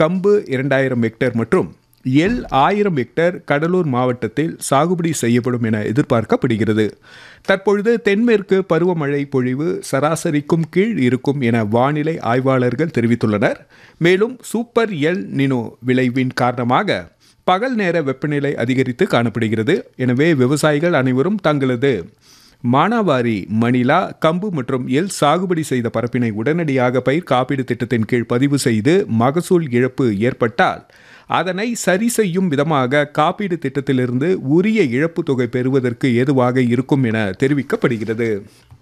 கம்பு இரண்டாயிரம் ஹெக்டேர் மற்றும் எல் ஆயிரம் ஹெக்டேர் கடலூர் மாவட்டத்தில் சாகுபடி செய்யப்படும் என எதிர்பார்க்கப்படுகிறது தற்பொழுது தென்மேற்கு பருவமழை பொழிவு சராசரிக்கும் கீழ் இருக்கும் என வானிலை ஆய்வாளர்கள் தெரிவித்துள்ளனர் மேலும் சூப்பர் எல் நினோ விளைவின் காரணமாக பகல் நேர வெப்பநிலை அதிகரித்து காணப்படுகிறது எனவே விவசாயிகள் அனைவரும் தங்களது மானாவாரி மணிலா கம்பு மற்றும் எல் சாகுபடி செய்த பரப்பினை உடனடியாக பயிர் காப்பீடு திட்டத்தின் கீழ் பதிவு செய்து மகசூல் இழப்பு ஏற்பட்டால் அதனை சரி செய்யும் விதமாக காப்பீடு திட்டத்திலிருந்து உரிய இழப்பு தொகை பெறுவதற்கு ஏதுவாக இருக்கும் என தெரிவிக்கப்படுகிறது